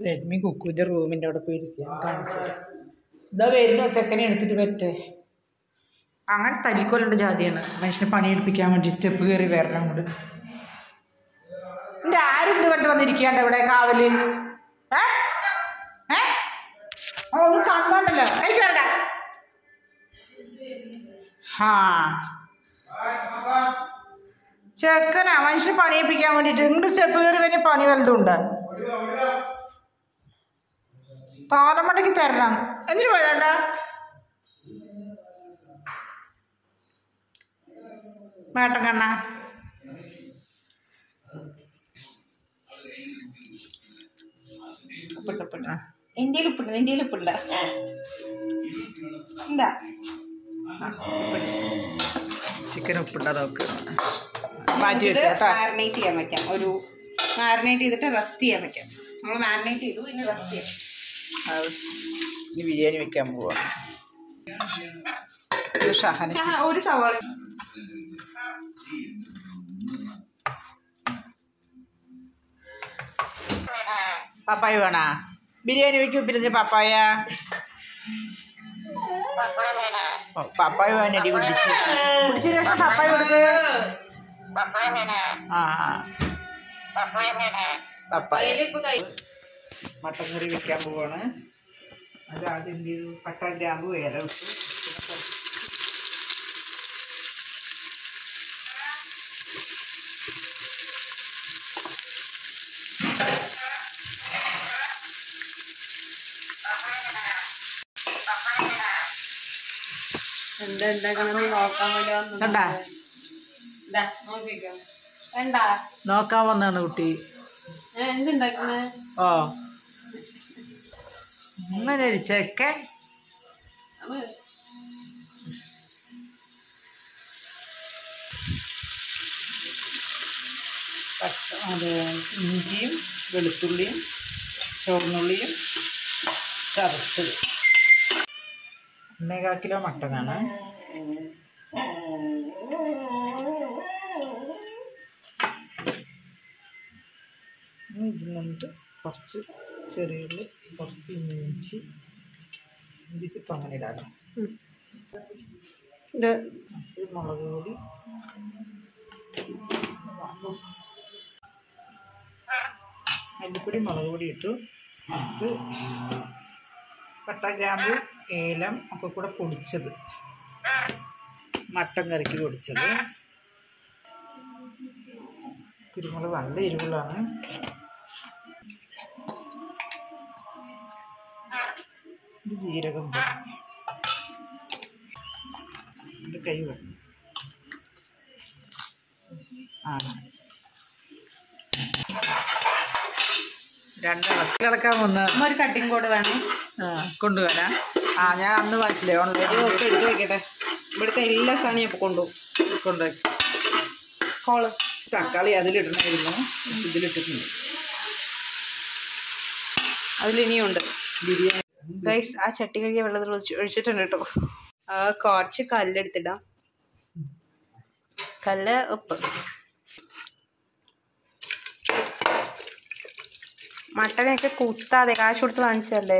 Redmi കുക്കുവിൻ്റെ റൂമിൻ്റെ അവിടെ പോയിരിക്കുക കാണിച്ചു തരാം ഇതാ വരുന്നോ ചെക്കനെ എടുത്തിട്ട് പറ്റേ അങ്ങനെ തല്ലിക്കൊല്ലേണ്ട ജാതിയാണ് മനുഷ്യനെ പണിയെടുപ്പിക്കാൻ വേണ്ടി സ്റ്റെപ്പ് കയറി വരണം അങ്ങോട്ട് എൻ്റെ ആരുണ്ട് കണ്ടു വന്നിരിക്കാണ്ട് ഇവിടെ കാവല് ഏ ഏ ഓ ഒന്ന് തന്നോണ്ടല്ലോ എനിക്ക് വരണ്ട ഹാ ചെക്കനാ മനുഷ്യനെ പണിയിപ്പിക്കാൻ വേണ്ടിയിട്ട് ഇങ്ങോട്ട് സ്റ്റെപ്പ് കയറി വലിയ പണി വലുതുണ്ട് പാലമടക്ക് തരണം എന്തിനു പോയതാണ്ട വേട്ടൻ കണ്ണ ഉപ്പിട്ട ഇന്ത്യയിൽ ഉപ്പിട്ടുണ്ട് ഇന്ത്യയിൽ ഉപ്പിണ്ട ഉണ്ടാ ചിക്കൻ ഉപ്പിട്ടാ നോക്ക് മാറ്റി വെച്ചു കേട്ടോ മാരിനേറ്റ് ചെയ്യാൻ വെക്കാം ഒരു മാരിനേറ്റ് ചെയ്തിട്ട് റെസ്റ്റ് ചെയ്യാൻ വെക്കാം നമ്മൾ മാരിനേറ്റ് ചെയ്തു ഇനി റെസ്റ്റ് ചെയ്യാം അത് ഇനി ബിരിയാണി വെക്കാൻ പോവാ ഇത് ഷഹന ഞാൻ ഒരു സവാള പപ്പായ വേണോ ബിരിയാണി വെക്കും പിന്നെ പപ്പായ ഓ, പപ്പായ വേണടി കുടിച്ച് കുടിച്ച ശേഷം പപ്പായ കൊടുക്ക് ആ ആ. പപ്പായ മട്ടൻ കറി വെക്കാൻ പോവാണ് അത് ആദ്യം എന്ത് ചെയ്തു പട്ട ഗ്രാമ്പ് വേറെ ഇട്ടു പിന്നെ കുറച്ച് എന്താ ഉണ്ടാക്കണമെന്ന് നോക്കാൻ വേണ്ടി വന്നു കണ്ടാ നോക്കിക്കോ വേണ്ട നോക്കാൻ വന്നാണ് കുട്ടി ഞാൻ എന്തുണ്ടാക്കുന്നത് ഓ ഇങ്ങനെ ഒരു ചെക്കൻ പച്ച അത് ഇഞ്ചിയും വെളുത്തുള്ളിയും ചുവന്നുള്ളിയും ചതച്ചത് ഒന്നേകാൽ കിലോ മട്ടനാണ് ഇനി ഇതിൽ നിന്നിട്ട് കുറച്ച് ചെറിയ ഉള്ളി കുറച്ച് ഇഞ്ചി ഇതിപ്പോൾ അങ്ങനെ ഇടാം ഇത് ഒരു മുളക് പൊടി മല്ലിപ്പൊടി മുളക് പൊടി ഇട്ടു ഇത് പട്ട ഗ്രാമ്പു ഏലം ഒക്കെ കൂടെ പൊടിച്ചത് മട്ടൻ കറിക്ക് പൊടിച്ചത് കുരുമുളക് നല്ല എരിവുള്ളതാണ് ഇത് ജീരകം പൊടി ഇത് കൈ വേണം ആ രണ്ട് ഇളക്കി ഇളക്കാൻ വന്ന് അമ്മ ഒരു കട്ടിങ് ബോർഡ് വേണം ആ കൊണ്ടുവരാം ആ ഞാൻ അന്ന് വായിച്ചില്ലേ ഓൺലൈനിൽ ഒക്കെ എടുത്ത് വെക്കട്ടെ ഇവിടുത്തെ എല്ലാ സാധനവും ഞാൻ കൊണ്ടുപോകും കൊണ്ടുപോയി കോള് തക്കാളി അതിലിടണമായിരുന്നു ഇതിലിട്ടിട്ടുണ്ട് അതിലിനിയുണ്ട് ബിരിയാണി ഗൈസ് ആ ചട്ടി കഴുകിയ വെള്ളത്തിൽ ഒഴിച്ച് ഒഴിച്ചിട്ടുണ്ട് കേട്ടോ ആ കുറച്ച് കല്ലെടുത്തിടാം കല്ല് ഉപ്പ് മട്ടനൊക്കെ കുത്താതെ കാശ് കൊടുത്ത് വാങ്ങിച്ചല്ലേ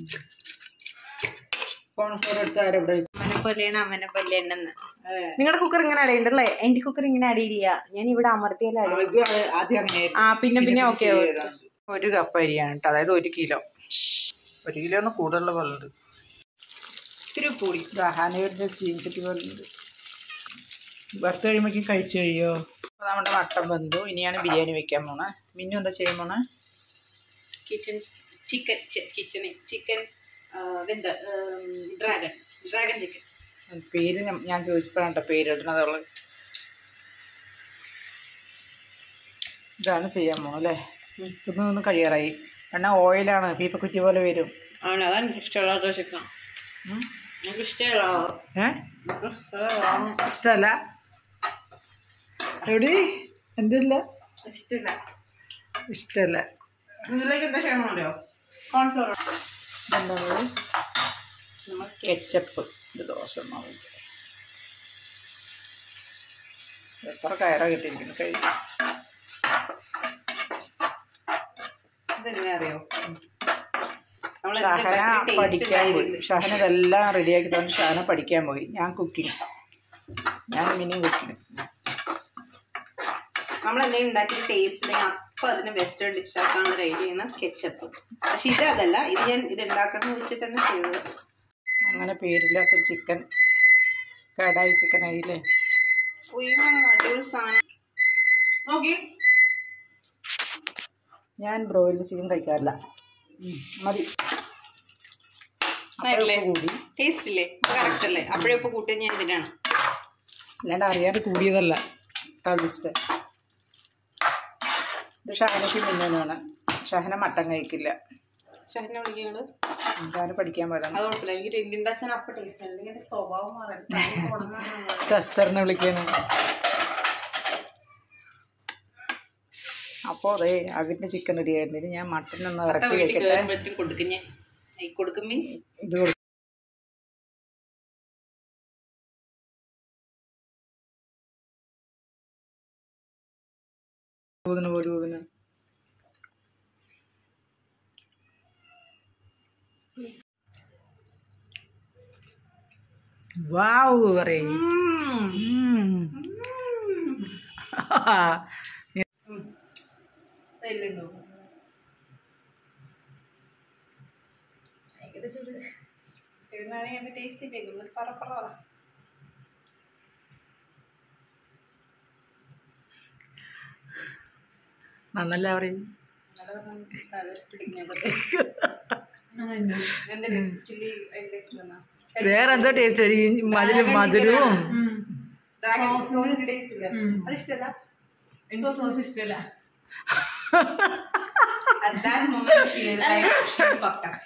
കോൺഫ്ലോർ എടുത്ത് ആരെവിടെ വെച്ചു അമ്മനെ പോലെയാണ് അമ്മനെ പോലെയാണെന്ന് നിങ്ങളുടെ കുക്കർ ഇങ്ങനെ അടയുണ്ടല്ലേ എന്റെ കുക്കർ ഇങ്ങനെ അടിയില്ല ഞാൻ ഇവിടെ അമർത്തിയല്ലേ അടി ഇത് ആദ്യം അങ്ങനെ ആ പിന്നെ പിന്നെ ഓക്കെ ഒരു കപ്പ് അരിയാണ് കേട്ടോ അതായത് ഒരു കിലോ ഒരു കിലോ ഒന്ന് കൂടുതലുള്ള വെള്ളമുണ്ട് ഇത്തിരി കൂടി ദഹാനവരുടെ ചീഞ്ചട്ടി പോലുണ്ട് വറുത്ത് കഴിയുമ്പോഴേക്കും കഴിച്ചു കഴിയോ അപ്പോൾ നമ്മുടെ മട്ടൻ വെന്തു ഇനിയാണ് ബിരിയാണി വെക്കാൻ പോണേ മിന്നു എന്താ ചെയ്യാൻ പോണേ കിച്ചൺ ചിക്കൻ കിച്ചണി ചിക്കൻ വെന്ത ഡ്രാഗൺ ഡ്രാഗൺ ചിക്കൻ പേര് ഞാൻ- ഞാൻ ചോദിച്ചപ്പോഴാണ് കേട്ടോ പേര് ഇടുന്നത് അവള് ഇതാണ് ചെയ്യാൻ പോണത് അല്ലേ ഇതൊന്നും ഒന്ന് കഴിയാറായി എന്നാൽ ഓയിലാണ് പീപ്പക്കുറ്റി പോലെ വരും ആണ് അതാണ് എനിക്ക് ഇഷ്ടമുള്ള ചിക്കൻ ഉം. എനിക്ക് ഇഷ്ടമുള്ള ഏ ഇഷ്ടമല്ല എവിടെ എന്തില്ല ഇഷ്ടമില്ല ഇഷ്ടമല്ല ഇതിലേക്ക് എന്താ ചെയ്യണമല്ലോ കോൺഫ്ലോർ എന്താണ് കെച്ചപ്പ് ഇത് ദോശ മാവ് എത്ര കയറാ കിട്ടിയിരിക്കുന്നു കഴിഞ്ഞു ഇതെങ്ങനെ അറിയോ നമ്മൾ ഷഹന പഠിക്കാൻ പോയി ഷഹന ഇതെല്ലാം റെഡിയാക്കി തന്നെ ഷഹന പഠിക്കാൻ പോയി ഞാൻ കുക്കിങ് ഞാൻ മിനിയും കുക്കിങ് നമ്മൾ എന്തെങ്കിലും ഉണ്ടാക്കി ടേസ്റ്റ് ഉണ്ടെങ്കിൽ അപ്പം അതിന് വെസ്റ്റേൺ ഡിഷ് ആക്കാനുള്ള ഒരു ഐഡിയ ചെയ്യുന്ന കെച്ചപ്പ് പക്ഷെ ഇത് അതല്ല ഇത് ഞാൻ ഇത് ഉണ്ടാക്കണം എന്ന് വെച്ചിട്ട് തന്നെ ചെയ്തത് അങ്ങനെ പേരില്ലാത്തൊരു ചിക്കൻ കടായി ചിക്കൻ ആയില്ലേ ഉയ്യോ, അടിപൊളി സാധനം നോക്കി ഞാൻ ബ്രോയിലർ ചിക്കൻ കഴിക്കാറില്ല ഉം, മതി ആയിട്ടില്ലേ അപ്പോഴൊക്കെ കൂടി ടേസ്റ്റ് ഇല്ലേ കറക്റ്റ് അല്ലേ അപ്പോഴേ ഇപ്പോൾ കൂട്ടിയത് ഞാൻ ഇതിനാണ് അല്ലാണ്ട് അറിയാതെ കൂടിയതല്ല ടേസ്റ്റ് ഇത് ഷഹനയ്ക്ക് മുന്നേനാണ് ഷഹന മട്ടൻ കഴിക്കില്ല ഷഹനെ വിളിക്കുന്നത് ഷഹന പഠിക്കാൻ പോയതാണ് അത് കുഴപ്പമില്ല എനിക്ക് രംഗിണ്ടാസാൻ അപ്പം ടേസ്റ്റ് ഉണ്ട് എനിക്ക് എൻ്റെ സ്വഭാവം മാറാൻ ടെസ്റ്ററിനെ വിളിക്കാണ് അപ്പോൾ അതെ അവൻ്റെ ചിക്കൻ റെഡി ആയിരുന്നു ഇത് ഞാൻ മട്ടൻ ഒന്ന് ഇറക്കി വീട്ടിൽ വെക്കട്ടെ കയറുമ്പോഴത്തേക്കും കൊടുക്കും ഞാൻ ഈ കൊടുക്കും മീൻസ് ഇത് കൊടു- ഊതിന് പോലും ഊതിന് വാവ് പറയും തല്ലുണ്ടോ ടേസ്റ്റ് കേൾക്കും പറ പറ നന്നല്ല പറയും വേറെ എന്തോ ടേസ്റ്റ് മധുരം മധുരവും At that moment, she realized she fucked up.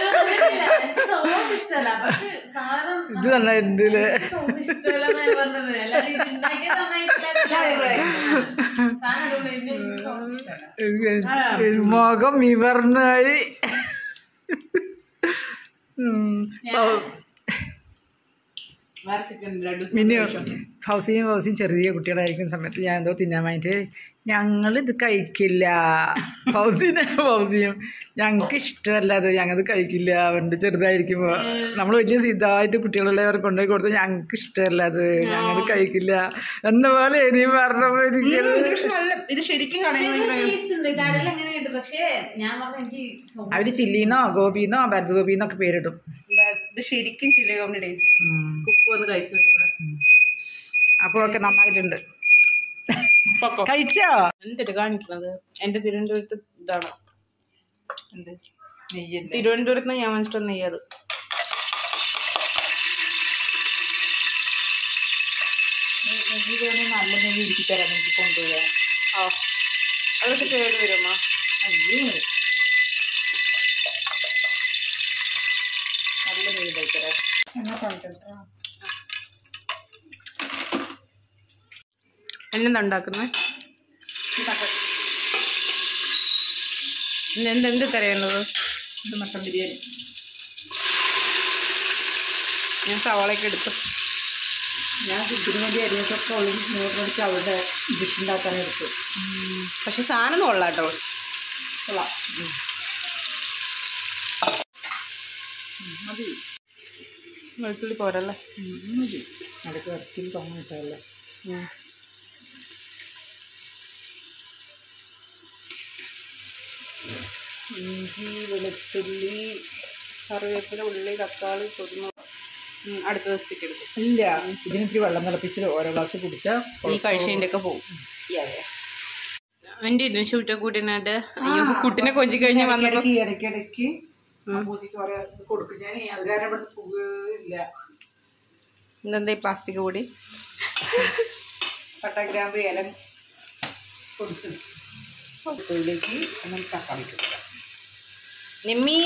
ഇത് തന്നെ ഇതില് മുഖം വിവർന്നായി മിനി ഫൗസിയും ഫൗസിയും ചെറിയ കുട്ടികളായിരിക്കുന്ന സമയത്ത് ഞാൻ എന്തോ തിന്നാൻ വേണ്ടിയിട്ട് ഞങ്ങൾ ഇത് കഴിക്കില്ല ഫൗസിനെ ഫൗസിയും ഞങ്ങൾക്ക് ഇഷ്ടമല്ല അത് ഞങ്ങൾ കഴിക്കില്ല അവൻ്റെ ചെറുതായിരിക്കുമ്പോൾ നമ്മൾ വലിയ ഇതായിട്ട് കുട്ടികളുള്ളവർ കൊണ്ടുപോയി കൊടുത്തു ഞങ്ങൾക്ക് ഇഷ്ടമല്ല അത് ഞങ്ങൾ കഴിക്കില്ല എന്ന പോലെ ഇനി പറഞ്ഞപ്പോൾ ഒരിക്കലും പക്ഷെ നല്ല ഇത് ശരിക്കും കടയിൽ എങ്ങനെയുണ്ട് പക്ഷേ ഞാൻ പറഞ്ഞ എനിക്ക് സ്വ- അവർ ചില്ലിന്നോ ഗോപിന്നോ ഭരത് ഗോപിന്നൊക്കെ പേരിടും ഇത് ശരിക്കും ചില്ലി കോമിന്റെ ടേസ്റ്റ് കുക്ക് വന്ന് കഴിച്ചു അപ്പോൾ ഒക്കെ നന്നായിട്ടുണ്ട് കഴിച്ചോ എന്തിട്ട് കാണിക്കണത് എന്റെ തിരുവനന്തപുരത്ത് ഇതാണ് എന്ത് തിരുവനന്തപുരത്ത് ഞാൻ വാങ്ങിച്ചിട്ട് നെയ്യത് നല്ല നെയ്യ് ഇരിക്കി തരാം എനിക്ക് കൊണ്ടുപോകാൻ ആ അതൊക്കെ കേട് വരുമോ അയ്യോ നല്ല നെയ്യ് കഴിത്തരാം എന്നാ കഴിക്കട്ടെ എന്നെന്താ ഉണ്ടാക്കുന്നത് എന്ത് എന്ത് തരയുന്നത് ഇത് മട്ടൻ ബിരിയാണി ഞാൻ സവാളയൊക്കെ എടുത്തു ഞാൻ ഇതിനു വേണ്ടി അരിയൊക്കെ ഉള്ളിൽ നൂറിനടിച്ച് അവിടെ ഡിഷ് ഉണ്ടാക്കാൻ എടുത്തു പക്ഷെ സാധനം കൊള്ളാട്ടോ കൊള്ളാം ഉം. ഉം, മതി വെളുത്തുള്ളി പോരല്ലേ ഉം, മതി അടുത്ത് ഇറച്ചിയിൽ തോന്നിട്ടല്ലേ ഇഞ്ചി വെളുത്തുള്ളി കറിവേപ്പില ഉള്ളി തക്കാളി കുരുമുളക് ഉം, അടുത്ത ദിവസത്തേക്ക് എടുക്കും ഇല്ല ഇതിനിത്തിരി വെള്ളം തിളപ്പിച്ച് ഓരോ ഗ്ലാസ് കുടിച്ചാൽ ഈ കഴിച്ചതിൻ്റെ ഒക്കെ പോകും എൻ്റെ ഇരുന്ന് ചൂട്ട കൂട്ടിനായിട്ട് അയ്യോ കുട്ടിനെ കൊഞ്ചി കഴിഞ്ഞ് വന്നപ്പോൾ ഇടയ്ക്ക് ഇടയ്ക്കിടയ്ക്ക് പൂച്ചയ്ക്ക് പറയാ കൊടുക്കും ഞാൻ അത് കാരണം ഇവിടെ പോകുകയില്ല ഇതെന്താ ഈ പ്ലാസ്റ്റിക് കൂടി പട്ട ഗ്രാമ്പ് ഏലം പൊടിച്ചത് ഇതിലേക്ക് നമുക്ക് തക്കാളി ഇട്ട് കൊടുക്കാം നിമ്മി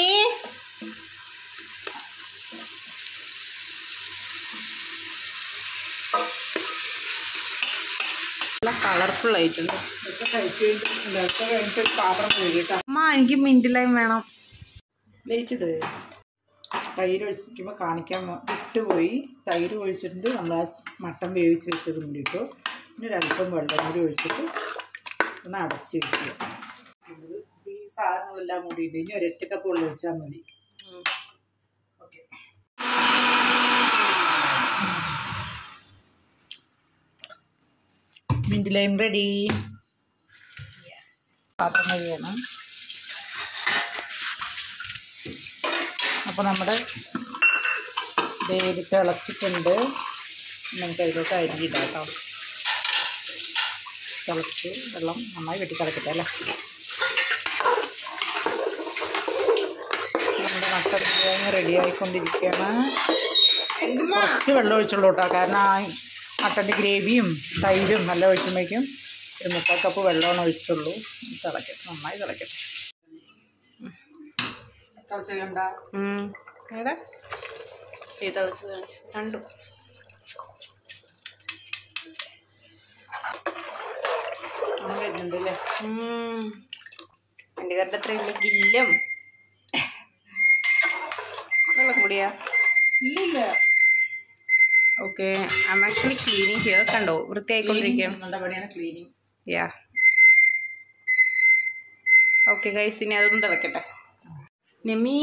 നല്ല കളർഫുൾ ആയിട്ടുണ്ട് ഇതൊക്കെ കഴിച്ച് കഴിഞ്ഞിട്ട് ഇതൊക്കെ കഴിഞ്ഞിട്ട് ഒരു പാത്രം കഴുകിട്ടാ അമ്മ എനിക്ക് മിൻറ്റ് ലൈം വേണം ലേറ്റ് ഇട് തൈര് ഒഴിക്കുമ്പോൾ കാണിക്കാൻ മ- വിട്ടുപോയി തൈര് ഒഴിച്ചിട്ടുണ്ട് നമ്മൾ ആ മട്ടൻ വേവിച്ച് വെച്ചത് കൂടി ഇട്ടു പിന്നെ ഒരല്പം വെള്ളം കൂടി ഒഴിച്ചിട്ട് ഒന്ന് അടച്ച് വെക്കുക ഈ സാധനങ്ങളെല്ലാം കൂടി ഉണ്ട് ഇനി ഒരൊറ്റ കപ്പ് വെള്ളം ഒഴിച്ചാൽ മതി ഓക്കെ മിൻറ്റ് ലൈം റെഡി പാത്രം കഴുകണം അപ്പോൾ നമ്മുടെ ഇത് തിളച്ചിട്ടുണ്ട് നമുക്ക് അതിലോട്ട് അരിയിടാം കേട്ടോ തിളച്ച് വെള്ളം നന്നായി വെട്ടി തിളക്കട്ടെ അല്ലേ നമ്മുടെ മട്ടൻ ബിരിയാണി റെഡി ആയിക്കൊണ്ടിരിക്കുകയാണ് കുറച്ച് വെള്ളം ഒഴിച്ചുള്ളൂ കേട്ടോ കാരണം ആ മട്ടൻ്റെ ഗ്രേവിയും തൈരും നല്ല ഒഴിക്കുമ്പോഴേക്കും ഒരു മുക്കാൽ കപ്പ് വെള്ളമാണ് ഒഴിച്ചുള്ളൂ തിളക്കട്ടെ നന്നായി തിളക്കട്ടെ തിളച്ച് കണ്ട ഏതാ ഈ തിളച്ച് കണ്ടു അങ്ങനെ വരുന്നുണ്ട് അല്ലേ എൻ്റെ കണ്ട അത്ര ഇല്ല ഗില്ലും വെള്ളം കൂടിയാ ഇല്ലില്ല okay I am actually cleaning here കണ്ടോ വൃത്തിയായിക്കൊണ്ടിരിക്കുകയാണ് നിങ്ങളുടെ പണിയാണ് ക്ലീനിങ് യാ ഓക്കെ ഗൈസ് ഇനി അതൊന്നും തിളക്കട്ടെ നെമി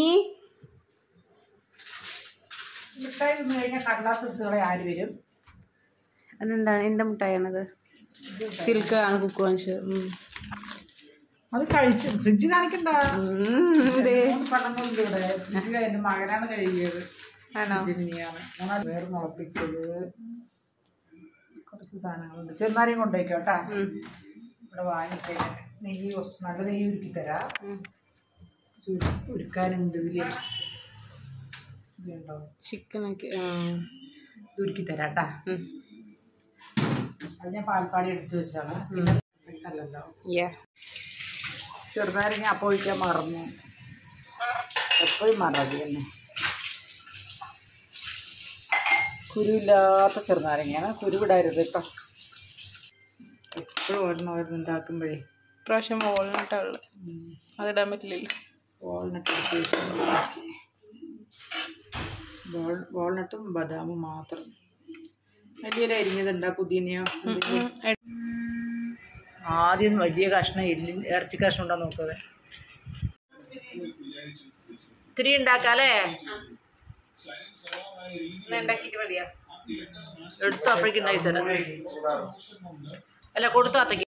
മിഠായി തിന്നു കഴിഞ്ഞാൽ കടലാസ് എടുത്തുകളെ ആര് വരും അതെന്താണ് എന്താ മുട്ടായാണത് സിൽക്ക് ആണ് കുക്ക് വാങ്ങിച്ചത് ഉം. അത് കഴിച്ച് ഫ്രിഡ്ജ് കാണിക്കണ്ട ഉം, ഇതേ. മൂന്ന് പടങ്ങളുണ്ട് ഇവിടെ ഫ്രിഡ്ജിൽ എൻ്റെ മകനാണ് കഴുകിയത് ആണോ ജിമ്മിയാണ് ഞാൻ വേർ മുളപ്പിച്ചത് കുറച്ച് സാധനങ്ങളുണ്ട് ചെന്നാരെയും കൊണ്ടുപോയിക്കോ കേട്ടാ ഉം. ഇവിടെ വാങ്ങിക്കഴിഞ്ഞാൽ നെയ്യ് കുറച്ച് നല്ല നെയ്യ് ഉരുക്കി തരാം ഉം. കുറച്ച് ഉരു- ഉരുക്കാനുണ്ട് ഇതിൽ ഇതുണ്ടോ ചിക്കനൊക്കെ ആ. ഇത് ഉരുക്കി തരാം കേട്ടാ ഉം. അത് ഞാൻ പാൽപ്പാടി എടുത്ത് വെച്ചാണ് അല്ലല്ലോ Yeah. ചെറുനാരങ്ങ അപ്പം ഒഴിക്കാൻ മറന്നു എപ്പോഴും മറതി തന്നെ കുരുവില്ലാത്ത ചെറുനാരങ്ങയാണ് കുരുവിടരുത് കേട്ടോ എപ്പോഴും ഓരോന്ന് ഓരോന്ന് ഉണ്ടാക്കുമ്പോഴേ ഇപ്രാവശ്യം വാൾനട്ടാ ഉള്ളത് അതിടാൻ പറ്റില്ലല്ലോ വാൾനട്ട് എടുത്ത് വെച്ച് വാൾ വാൾനട്ടും ബദാമും മാത്രം വലിയ അരിഞ്ഞതുണ്ടാ പുതിനയോ ആദ്യം വലിയ കഷ്ണം എല്ലി ഇറച്ചി കഷ്ണം ഉണ്ടോ നോക്കുക ഇത്തിരി ഉണ്ടാക്കാല്ലേ ഉണ്ടാക്കിയിട്ട് മതിയാ എടുത്തു അപ്പോഴേക്കും ഉണ്ടാക്കി തരാം അല്ല കൊടുത്തു അത്തയ്ക്ക്